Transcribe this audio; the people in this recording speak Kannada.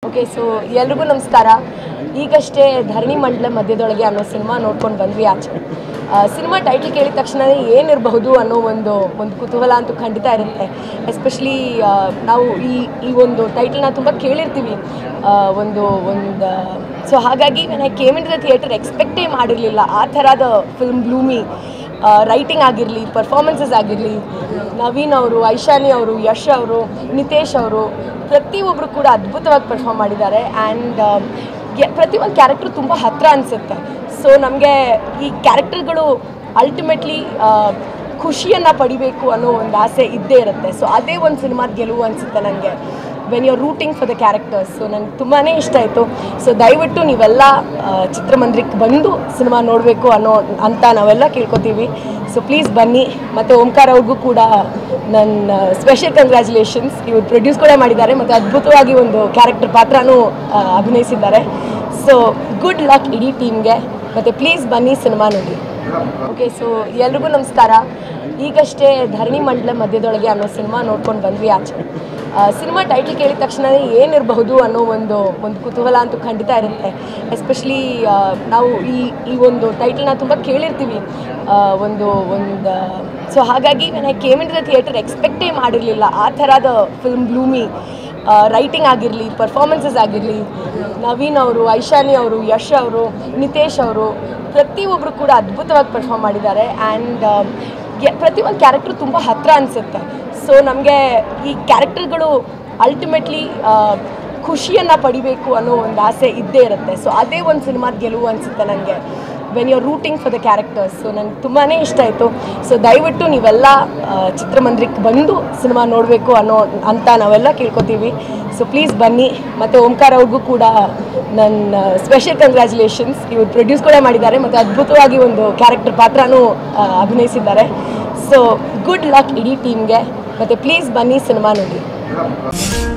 ಓಕೆ ಸೊ ಎಲ್ರಿಗೂ ನಮಸ್ಕಾರ ಈಗಷ್ಟೇ ಧರಣಿ ಮಂಡಲ ಮಧ್ಯದೊಳಗೆ ಅನ್ನೋ ಸಿನಿಮಾ ನೋಡ್ಕೊಂಡು ಬಂದ್ವಿ ಆಚೆ ಸಿನಿಮಾ ಟೈಟ್ಲ್ ಕೇಳಿದ ತಕ್ಷಣ ಏನಿರಬಹುದು ಅನ್ನೋ ಒಂದು ಒಂದು ಕುತೂಹಲ ಅಂತೂ ಖಂಡಿತ ಇರುತ್ತೆ ಎಸ್ಪೆಷಲಿ ನಾವು ಈ ಈ ಒಂದು ಟೈಟಲ್ನ ತುಂಬ ಕೇಳಿರ್ತೀವಿ ಆ, ಒಂದು ಒಂದು ಸೊ ಹಾಗಾಗಿ ನಾನು ಕೇಮ್ ಇನ್ ದ ಥಿಯೇಟರ್ ಎಕ್ಸ್ಪೆಕ್ಟೇ ಮಾಡಿರಲಿಲ್ಲ ಆ ಥರದ ಫಿಲ್ಮ್ ಬ್ಲೂಮಿ ರೈಟಿಂಗ್ ಆಗಿರಲಿ ಪರ್ಫಾರ್ಮೆನ್ಸಸ್ ಆಗಿರಲಿ ನವೀನ್ ಅವರು ಐಶಾನಿ ಅವರು ಯಶ್ ಅವರು ನಿತೇಶ್ ಅವರು ಪ್ರತಿಯೊಬ್ಬರು ಕೂಡ ಅದ್ಭುತವಾಗಿ ಪರ್ಫಾರ್ಮ್ ಮಾಡಿದ್ದಾರೆ ಆ್ಯಂಡ್ ಪ್ರತಿಯೊಂದು ಕ್ಯಾರೆಕ್ಟ್ರು ತುಂಬ ಹತ್ತಿರ ಅನಿಸುತ್ತೆ ಸೊ ನಮಗೆ ಈ ಕ್ಯಾರೆಕ್ಟರ್ಗಳು ಅಲ್ಟಿಮೇಟ್ಲಿ ಖುಷಿಯನ್ನು ಪಡಿಬೇಕು ಅನ್ನೋ ಒಂದು ಆಸೆ ಇದ್ದೇ ಇರುತ್ತೆ ಸೊ ಅದೇ ಒಂದು ಸಿನಿಮಾದ ಗೆಲುವು ಅನಿಸುತ್ತೆ ನನಗೆ when you are rooting for the characters so ನನಗೆ ತುಂಬಾ ಇಷ್ಟ ಆಯಿತು ಸೊ ದಯವಿಟ್ಟು ನೀವೆಲ್ಲ ಆ, ಚಿತ್ರಮಂದಿರಕ್ಕೆ ಬಂದು ಸಿನಿಮಾ ನೋಡಬೇಕು ಅನ್ನೋ ಅಂತ ನಾವೆಲ್ಲ ಕೇಳ್ಕೊತೀವಿ ಸೊ ಪ್ಲೀಸ್ ಬನ್ನಿ ಮತ್ತು ಓಂಕಾರ ಅವ್ರಿಗೂ ಕೂಡ ನನ್ನ ಸ್ಪೆಷಲ್ ಕಂಗ್ರ್ಯಾಚುಲೇಷನ್ಸ್ ಇವರು ಪ್ರೊಡ್ಯೂಸ್ ಕೂಡ ಮಾಡಿದ್ದಾರೆ ಮತ್ತು ಅದ್ಭುತವಾಗಿ ಒಂದು ಕ್ಯಾರೆಕ್ಟರ್ ಪಾತ್ರನೂ ಆ, ಅಭಿನಯಿಸಿದ್ದಾರೆ ಸೊ ಗುಡ್ ಲಕ್ ಇಡೀ ಟೀಮ್ಗೆ ಮತ್ತು ಪ್ಲೀಸ್ ಬನ್ನಿ ಸಿನಿಮಾ ನೋಡಿ ಓಕೆ ಸೊ ಎಲ್ರಿಗೂ ನಮಸ್ಕಾರ ಈಗಷ್ಟೇ ಧರಣಿ ಮಂಡಲ ಮಧ್ಯದೊಳಗೆ ಅನ್ನೋ ಸಿನಿಮಾ ನೋಡ್ಕೊಂಡು ಬಂದ್ವಿ ಆಚೆ ಸಿನಿಮಾ ಟೈಟ್ಲ್ ಕೇಳಿದ ತಕ್ಷಣ ಏನಿರಬಹುದು ಅನ್ನೋ ಒಂದು ಒಂದು ಕುತೂಹಲ ಅಂತೂ ಖಂಡಿತ ಇರುತ್ತೆ ಎಸ್ಪೆಷಲಿ ನಾವು ಈ ಈ ಒಂದು ಟೈಟಲ್ನ ತುಂಬ ಕೇಳಿರ್ತೀವಿ ಆ, ಒಂದು ಒಂದು ಸೊ ಹಾಗಾಗಿ ನಾನು ಕೇಮ್ ಇನ್ ದ ಥಿಯೇಟರ್ ಎಕ್ಸ್ಪೆಕ್ಟೇ ಮಾಡಿರಲಿಲ್ಲ ಆ ಥರದ ಫಿಲ್ಮ್ ಬ್ಲೂಮಿ ರೈಟಿಂಗ್ ಆಗಿರಲಿ ಪರ್ಫಾರ್ಮೆನ್ಸಸ್ ಆಗಿರಲಿ ನವೀನ್ ಅವರು ಐಶಾನಿ ಅವರು ಯಶ್ ಅವರು ನಿತೇಶ್ ಅವರು ಪ್ರತಿಯೊಬ್ಬರು ಕೂಡ ಅದ್ಭುತವಾಗಿ ಪರ್ಫಾರ್ಮ್ ಮಾಡಿದ್ದಾರೆ ಆ್ಯಂಡ್ ಪ್ರತಿಯೊಂದು ಕ್ಯಾರೆಕ್ಟ್ರು ತುಂಬ ಹತ್ತಿರ ಅನಿಸುತ್ತೆ ಸೊ ನಮಗೆ ಈ ಕ್ಯಾರೆಕ್ಟರ್ಗಳು ಅಲ್ಟಿಮೇಟ್ಲಿ ಖುಷಿಯನ್ನು ಪಡಿಬೇಕು ಅನ್ನೋ ಒಂದು ಆಸೆ ಇದ್ದೇ ಇರುತ್ತೆ ಸೊ ಅದೇ ಒಂದು ಸಿನಿಮಾದ ಗೆಲುವು ಅನಿಸುತ್ತೆ ನನಗೆ when you are rooting for the characters so ನನಗೆ ತುಂಬಾ ಇಷ್ಟ ಆಯಿತು ಸೊ ದಯವಿಟ್ಟು ನೀವೆಲ್ಲ ಆ, ಚಿತ್ರಮಂದಿರಕ್ಕೆ ಬಂದು ಸಿನಿಮಾ ನೋಡಬೇಕು ಅನ್ನೋ ಅಂತ ನಾವೆಲ್ಲ ಕೇಳ್ಕೊತೀವಿ ಸೊ ಪ್ಲೀಸ್ ಬನ್ನಿ ಮತ್ತು ಓಂಕಾರ ಅವ್ರಿಗೂ ಕೂಡ ನನ್ನ ಸ್ಪೆಷಲ್ ಕಂಗ್ರ್ಯಾಚುಲೇಷನ್ಸ್ ಇವರು ಪ್ರೊಡ್ಯೂಸ್ ಕೂಡ ಮಾಡಿದ್ದಾರೆ ಮತ್ತು ಅದ್ಭುತವಾಗಿ ಒಂದು ಕ್ಯಾರೆಕ್ಟರ್ ಪಾತ್ರನೂ ಆ, ಅಭಿನಯಿಸಿದ್ದಾರೆ ಸೊ ಗುಡ್ ಲಕ್ ಇಡೀ ಟೀಮ್ಗೆ ಮತ್ತು ಪ್ಲೀಸ್ ಬನ್ನಿ ಸಿನಿಮಾ ನೋಡಿ